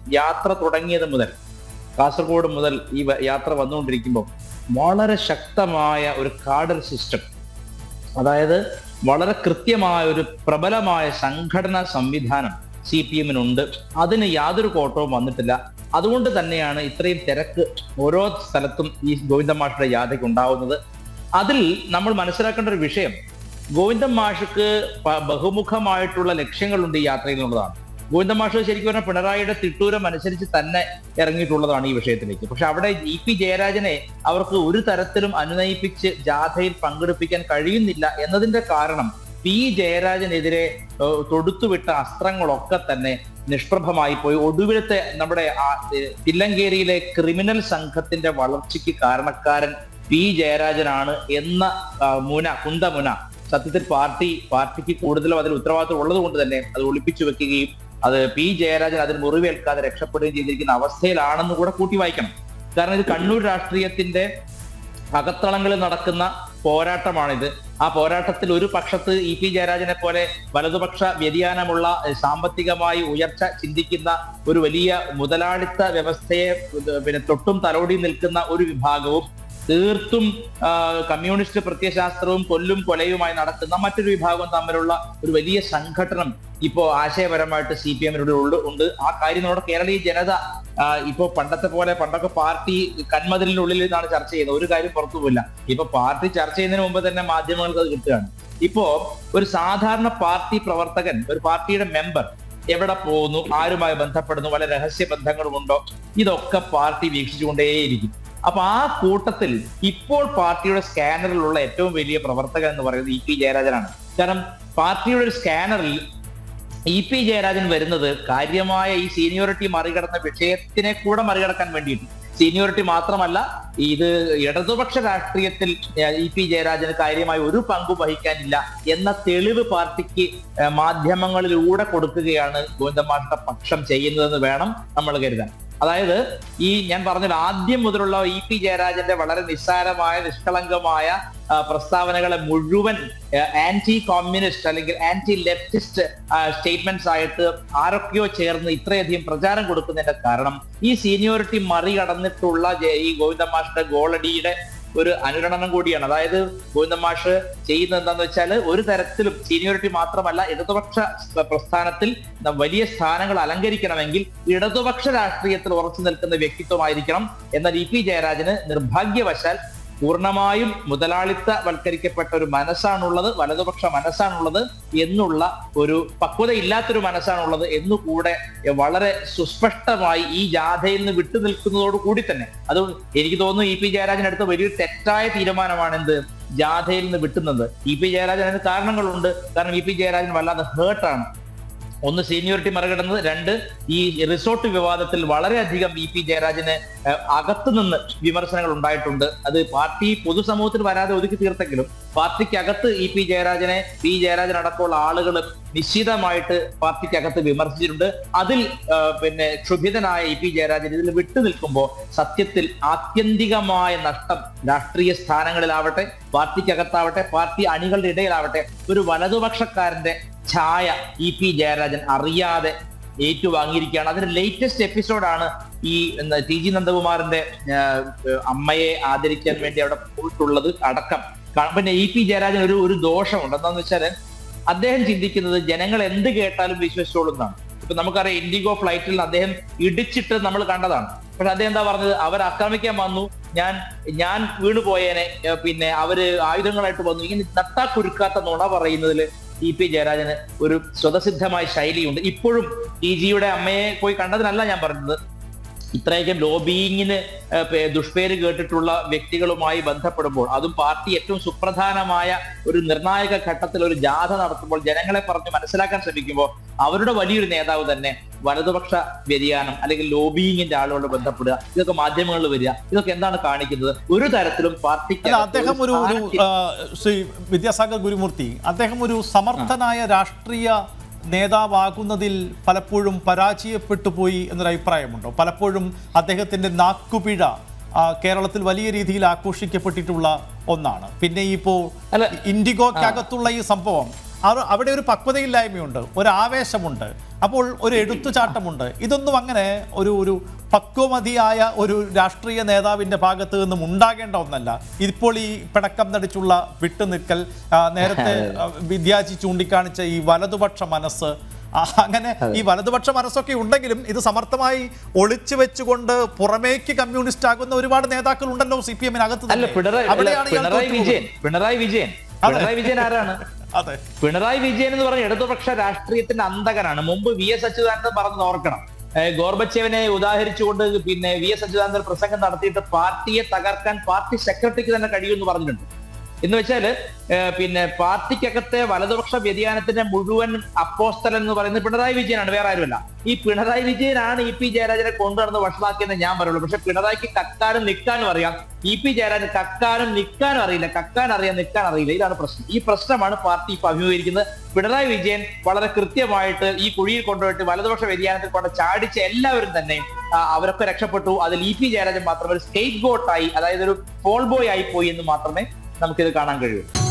യാത്ര തുടങ്ങിയത് മുതൽ കാസർഗോഡ് മുതൽ ഈ വ- യാത്ര വന്നുകൊണ്ടിരിക്കുമ്പോൾ വളരെ ശക്തമായ ഒരു കാഡർ സിസ്റ്റം അതായത് വളരെ കൃത്യമായ ഒരു പ്രബലമായ സംഘടനാ സംവിധാനം സി പി എമ്മിനുണ്ട് അതിന് യാതൊരു കോട്ടവും വന്നിട്ടില്ല അതുകൊണ്ട് തന്നെയാണ് ഇത്രയും തിരക്ക് ഓരോ സ്ഥലത്തും ഈ ഗോവിന്ദ മാഷയുടെ യാത്രയ്ക്ക് ഉണ്ടാവുന്നത് അതിൽ നമ്മൾ മനസ്സിലാക്കേണ്ട ഒരു വിഷയം ഗോവിന്ദൻ മാഷക്ക് പ- ബഹുമുഖമായിട്ടുള്ള ലക്ഷ്യങ്ങളുണ്ട് ഈ യാത്രയിൽ എന്നുള്ളതാണ് ഗോവിന്ദൻ മാഷ് ശരിക്കും പറഞ്ഞാൽ പിണറായിയുടെ തിട്ടൂരം അനുസരിച്ച് തന്നെ ഇറങ്ങിയിട്ടുള്ളതാണ് ഈ വിഷയത്തിലേക്ക് പക്ഷെ അവിടെ ഇ പി ജയരാജനെ അവർക്ക് ഒരു തരത്തിലും അനുനയിപ്പിച്ച് ജാഥയിൽ പങ്കെടുപ്പിക്കാൻ കഴിയുന്നില്ല എന്നതിന്റെ കാരണം പി ജയരാജനെതിരെ ഏഹ്, തൊടുത്തുവിട്ട അസ്ത്രങ്ങളൊക്കെ തന്നെ നിഷ്പ്രഭമായി പോയി ഒടുവിലത്തെ നമ്മുടെ ആ, ഏഹ്, തില്ലങ്കേരിയിലെ ക്രിമിനൽ സംഘത്തിന്റെ വളർച്ചയ്ക്ക് കാരണക്കാരൻ പി ജയരാജനാണ് എന്ന ആ, മുന കുന്തമുന സത്യത്തിൽ പാർട്ടി പാർട്ടിക്ക് കൂടുതലും അതിൽ ഉത്തരവാദിത്വം ഉള്ളത് കൊണ്ട് തന്നെ അത് ഒളിപ്പിച്ചു വെക്കുകയും അത് പി ജയരാജൻ അതിന് മുറിവേൽക്കാതെ രക്ഷപ്പെടുകയും ചെയ്തിരിക്കുന്ന അവസ്ഥയിലാണെന്ന് കൂടെ കൂട്ടി വായിക്കണം കാരണം ഇത് കണ്ണൂർ രാഷ്ട്രീയത്തിന്റെ അകത്തളങ്ങളിൽ നടക്കുന്ന പോരാട്ടമാണിത് ആ പോരാട്ടത്തിൽ ഒരു പക്ഷത്ത് ഇ പി ജയരാജനെ പോലെ വലതുപക്ഷ വ്യതിയാനമുള്ള ഏഹ്, സാമ്പത്തികമായി ഉയർച്ച ചിന്തിക്കുന്ന ഒരു വലിയ മുതലാളിത്ത വ്യവസ്ഥയെ ഇത് പിന്നെ തൊട്ടും തലോടി നിൽക്കുന്ന ഒരു വിഭാഗവും തീർത്തും ആ, കമ്മ്യൂണിസ്റ്റ് പ്രത്യയശാസ്ത്രവും കൊല്ലും കൊലയുമായി നടക്കുന്ന മറ്റൊരു വിഭാഗവും തമ്മിലുള്ള ഒരു വലിയ സംഘടനം ഇപ്പോ ആശയപരമായിട്ട് സി പി എമ്മിനുള്ളിൽ ഉണ്ട് ഉണ്ട് ആ കാര്യം നമ്മുടെ കേരളീയ ജനത ആ, ഇപ്പോ പണ്ടത്തെ പോലെ പണ്ടൊക്കെ പാർട്ടി കന്മതിലിനുള്ളിൽ നിന്നാണ് ചർച്ച ചെയ്യുന്നത് ഒരു കാര്യം പുറത്തു പോയില്ല ഇപ്പൊ പാർട്ടി ചർച്ച ചെയ്യുന്നതിന് മുമ്പ് തന്നെ മാധ്യമങ്ങൾക്ക് അത് കിട്ടുകയാണ് ഇപ്പോ ഒരു സാധാരണ പാർട്ടി പ്രവർത്തകൻ ഒരു പാർട്ടിയുടെ മെമ്പർ എവിടെ പോകുന്നു ആരുമായി ബന്ധപ്പെടുന്നു വല്ല രഹസ്യ ബന്ധങ്ങളുമുണ്ടോ ഇതൊക്കെ പാർട്ടി വീക്ഷിച്ചുകൊണ്ടേയിരിക്കും അപ്പൊ ആ കൂട്ടത്തിൽ ഇപ്പോൾ പാർട്ടിയുടെ സ്കാനറിലുള്ള ഏറ്റവും വലിയ പ്രവർത്തകൻ എന്ന് പറയുന്നത് ഇ പി ജയരാജനാണ് കാരണം പാർട്ടിയുടെ ഒരു സ്കാനറിൽ ഇ പി ജയരാജൻ വരുന്നത് കാര്യമായ ഈ സീനിയോറിറ്റി മറികടന്ന വിഷയത്തിനെ കൂടെ മറികടക്കാൻ വേണ്ടിയിട്ട് സീനിയോറിറ്റി മാത്രമല്ല ഇത് ഇടതുപക്ഷ രാഷ്ട്രീയത്തിൽ ഏഹ്, ഇ പി ജയരാജന് കാര്യമായ ഒരു പങ്കും വഹിക്കാനില്ല എന്ന തെളിവ് പാർട്ടിക്ക് ഏഹ്, മാധ്യമങ്ങളിലൂടെ കൊടുക്കുകയാണ് ഗോവിന്ദമാഷ്ട പക്ഷം ചെയ്യുന്നതെന്ന് വേണം നമ്മൾ കരുതാൻ അതായത് ഈ ഞാൻ പറഞ്ഞല്ലോ ആദ്യം മുതലുള്ള ഇ പി ജയരാജന്റെ വളരെ നിസ്സാരമായ നിഷ്കളങ്കമായ ആ, പ്രസ്താവനകളെ മുഴുവൻ ആന്റി കമ്മ്യൂണിസ്റ്റ് അല്ലെങ്കിൽ ആന്റി ലെഫ്റ്റിസ്റ്റ് സ്റ്റേറ്റ്മെന്റ്സ് ആയിട്ട് ആരൊക്കെയോ ചേർന്ന് ഇത്രയധികം പ്രചാരം കൊടുക്കുന്നതിന്റെ കാരണം ഈ സീനിയോറിറ്റി മറികടന്നിട്ടുള്ള ജെ- ഈ ഗോവിന്ദ മാഷിന്റെ ഗോളടിയുടെ ഒരു അനുരണനം കൂടിയാണ് അതായത് ഗോവിന്ദ മാഷ് ചെയ്യുന്നത് എന്താന്ന് വെച്ചാൽ ഒരു തരത്തിലും സീനിയോറിറ്റി മാത്രമല്ല ഇടതുപക്ഷ സ- പ്രസ്ഥാനത്തിൽ ന- വലിയ സ്ഥാനങ്ങൾ അലങ്കരിക്കണമെങ്കിൽ ഇടതുപക്ഷ രാഷ്ട്രീയത്തിൽ ഉറച്ചു നിൽക്കുന്ന വ്യക്തിത്വമായിരിക്കണം എന്നാൽ ഇ പി ജയരാജന് നിർഭാഗ്യവശാൽ പൂർണ്ണമായും മുതലാളിത്ത വൽക്കരിക്കപ്പെട്ട ഒരു മനസ്സാണുള്ളത് വലതുപക്ഷ മനസ്സാണുള്ളത് എന്നുള്ള ഒരു പക്വതയില്ലാത്തൊരു മനസ്സാണുള്ളത് എന്നുകൂടെ വളരെ സുസ്പഷ്ടമായി ഈ ജാഥയിൽ നിന്ന് വിട്ടു നിൽക്കുന്നതോട് കൂടി തന്നെ അത് എനിക്ക് തോന്നുന്നു ഇ പി ജയരാജൻ എടുത്ത വലിയൊരു തെറ്റായ തീരുമാനമാണ് എന്ത് ജാഥയിൽ നിന്ന് വിട്ടുന്നത് ഇ പി ജയരാജൻ അതിന് കാരണങ്ങളുണ്ട് കാരണം ഇ പി ജയരാജൻ വല്ലാതെ ഹേർട്ടാണ് ഒന്ന് സീനിയോറിറ്റി മറികടന്നത് രണ്ട് ഈ റിസോർട്ട് വിവാദത്തിൽ വളരെയധികം ഇ പി ജയരാജന് ഏഹ്, അകത്തു നിന്ന് വിമർശനങ്ങൾ ഉണ്ടായിട്ടുണ്ട് അത് പാർട്ടി പൊതുസമൂഹത്തിൽ വരാതെ ഒതുക്കി തീർത്തെങ്കിലും പാർട്ടിക്കകത്ത് ഇ പി ജയരാജനെ പി ജയരാജൻ അടക്കമുള്ള ആളുകൾ നിശ്ചിതമായിട്ട് പാർട്ടിക്കകത്ത് വിമർശിച്ചിട്ടുണ്ട് അതിൽ ഏഹ്, പിന്നെ ക്ഷുഭിതനായ ഇ പി ജയരാജൻ ഇതിൽ വിട്ടു നിൽക്കുമ്പോൾ സത്യത്തിൽ ആത്യന്തികമായ നഷ്ടം രാഷ്ട്രീയ സ്ഥാനങ്ങളിലാവട്ടെ പാർട്ടിക്കകത്താവട്ടെ പാർട്ടി അണികളുടെ ഇടയിലാവട്ടെ ഒരു വലതുപക്ഷക്കാരന്റെ ഛായ ഇ പി ജയരാജൻ അറിയാതെ ഏറ്റുവാങ്ങിയിരിക്കുകയാണ് അതിന്റെ ലേറ്റസ്റ്റ് എപ്പിസോഡാണ് ഈ എന്താ, ടി ജി നന്ദകുമാറിന്റെ ആ, അമ്മയെ ആദരിക്കാൻ വേണ്ടി അവിടെ പോയിട്ടുള്ളത് അടക്കം കാ- പിന്നെ ഇ പി ജയരാജൻ ഒരു ഒരു ദോഷമുണ്ട് എന്താന്ന് വെച്ചാല് അദ്ദേഹം ചിന്തിക്കുന്നത് ജനങ്ങൾ എന്ത് കേട്ടാലും വിശ്വസിച്ചോളുന്നതാണ് ഇപ്പൊ നമുക്കറിയാം ഇൻഡിഗോ ഫ്ലൈറ്റിൽ അദ്ദേഹം ഇടിച്ചിട്ട് നമ്മൾ കണ്ടതാണ് പക്ഷെ അദ്ദേഹം എന്താ പറഞ്ഞത് അവർ ആക്രമിക്കാൻ വന്നു ഞാൻ ഞാൻ വീണു പോയേനെ ഏർ പിന്നെ അവര് ആയുധങ്ങളായിട്ട് വന്നു ഇങ്ങനെ നട്ടാ കുരുക്കാത്ത നുണ പറയുന്നതിൽ ഇ പി ജയരാജന് ഒരു സ്വതസിദ്ധമായ ശൈലിയുണ്ട് ഇപ്പോഴും ടി ജിയുടെ അമ്മയെ പോയി കണ്ടതിനല്ല ഞാൻ പറഞ്ഞത് ഇത്രയധികം ലോബിയിങ്ങിന് ഏഹ്, പേ- ദുഷ്പേര് കേട്ടിട്ടുള്ള വ്യക്തികളുമായി ബന്ധപ്പെടുമ്പോൾ അതും പാർട്ടി ഏറ്റവും സുപ്രധാനമായ ഒരു നിർണായക ഘട്ടത്തിൽ ഒരു ജാഥ നടത്തുമ്പോൾ ജനങ്ങളെ പറഞ്ഞ് മനസ്സിലാക്കാൻ ശ്രമിക്കുമ്പോൾ അവരുടെ വലിയൊരു നേതാവ് തന്നെ വലതുപക്ഷ വ്യതിയാനം അല്ലെങ്കിൽ ലോബിയിങ്ങിന്റെ ആളുകളോട് ബന്ധപ്പെടുക ഇതൊക്കെ മാധ്യമങ്ങളിൽ വരിക ഇതൊക്കെ എന്താണ് കാണിക്കുന്നത് ഒരു തരത്തിലും പാർട്ടിക്ക് അല്ല അദ്ദേഹം ഒരു ഒരു ആ, ശ്രീ വിദ്യാസാഗർ ഗുരുമൂർത്തി അദ്ദേഹം ഒരു സമർത്ഥനായ രാഷ്ട്രീയ നേതാവാകുന്നതിൽ പലപ്പോഴും പരാജയപ്പെട്ടു പോയി എന്നൊരു അഭിപ്രായമുണ്ടോ പലപ്പോഴും അദ്ദേഹത്തിന്റെ നാക്കുപിഴ ആ, കേരളത്തിൽ വലിയ രീതിയിൽ ആഘോഷിക്കപ്പെട്ടിട്ടുള്ള ഒന്നാണ് പിന്നെ ഇപ്പോൾ അല്ല, ഇൻഡിഗോക്കകത്തുള്ള ഈ സംഭവം അത് അവിടെ ഒരു പക്വതയില്ലായ്മയുണ്ട് ഒരു ആവേശമുണ്ട് അപ്പോൾ ഒരു എടുത്തുചാട്ടമുണ്ട് ഇതൊന്നും അങ്ങനെ ഒരു ഒരു പക്വമതിയായ ഒരു രാഷ്ട്രീയ നേതാവിന്റെ ഭാഗത്ത് നിന്നും ഉണ്ടാകേണ്ട ഒന്നല്ല ഇപ്പോൾ ഈ പിണക്കം നടിച്ചുള്ള വിട്ടുനിൽക്കൽ ആ, നേരത്തെ ആ, വിദ്യാജി ചൂണ്ടിക്കാണിച്ച ഈ വലതുപക്ഷ മനസ്സ് ആ, അങ്ങനെ ഈ വലതുപക്ഷ മനസ്സൊക്കെ ഉണ്ടെങ്കിലും ഇത് സമർത്ഥമായി ഒളിച്ചു വെച്ചുകൊണ്ട് പുറമേക്ക് കമ്മ്യൂണിസ്റ്റ് ആകുന്ന ഒരുപാട് നേതാക്കൾ ഉണ്ടല്ലോ സി പി എമ്മിനകത്ത് അല്ല പിണറായി അല്ല, അവിടെയാണ് ഇയാൾ പിണറായി തോറ്റുപോകുന്നത്. വിജയൻ പിണറായി വിജയൻ അതെ. പിണറായി വിജയൻ ആരാണ് അതെ പിണറായി വിജയൻ എന്ന് പറഞ്ഞ ഇടതുപക്ഷ രാഷ്ട്രീയത്തിന്റെ അന്തകനാണ് മുമ്പ് വി എസ് അച്യുതാനന്ദൻ പറഞ്ഞത് ഓർക്കണം ഏഹ് ഗോർബച്ചേവിനെ ഉദാഹരിച്ചുകൊണ്ട് പിന്നെ വി എസ് അച്യുതാനന്ദൻ പ്രസംഗം നടത്തിയിട്ട് പാർട്ടിയെ തകർക്കാൻ പാർട്ടി സെക്രട്ടറിക്ക് തന്നെ കഴിയുമെന്ന് പറഞ്ഞിട്ടുണ്ട് എന്ന് വെച്ചാല് ഏഹ് പിന്നെ പാർട്ടിക്കകത്തെ വലതുപക്ഷ വ്യതിയാനത്തിന്റെ മുഴുവൻ അപ്പോസ്തലൻ എന്ന് പറയുന്നത് പിണറായി വിജയനാണ് വേറെ ആരുമല്ല ഈ പിണറായി വിജയനാണ് ഇ പി ജയരാജനെ കൊണ്ടുവന്ന് വഷളാക്കിയെന്ന് ഞാൻ പറയുള്ളൂ പക്ഷെ പിണറായിക്ക് കക്കാനും നിൽക്കാനും അറിയാം ഇ പി ജയരാജൻ കക്കാനും നിൽക്കാനും അറിയില്ല കക്കാൻ അറിയാം നിൽക്കാൻ അറിയില്ല ഇതാണ് പ്രശ്നം ഈ പ്രശ്നമാണ് പാർട്ടി ഇപ്പൊ അഭിമുഖീകരിക്കുന്നത് പിണറായി വിജയൻ വളരെ കൃത്യമായിട്ട് ഈ കുഴിയിൽ കൊണ്ടുപോയിട്ട് വലതുപക്ഷ വ്യതിയാനത്തിൽ കൊണ്ട് ചാടിച്ച എല്ലാവരും തന്നെ ആ, അവരൊക്കെ രക്ഷപ്പെട്ടു അതിൽ ഇ പി ജയരാജൻ മാത്രം ഒരു സ്റ്റേറ്റ് ബോട്ടായി അതായത് ഒരു ഫോൾ ബോയ് ആയി പോയി എന്ന് മാത്രമേ നമുക്കിത് കാണാൻ കഴിയൂ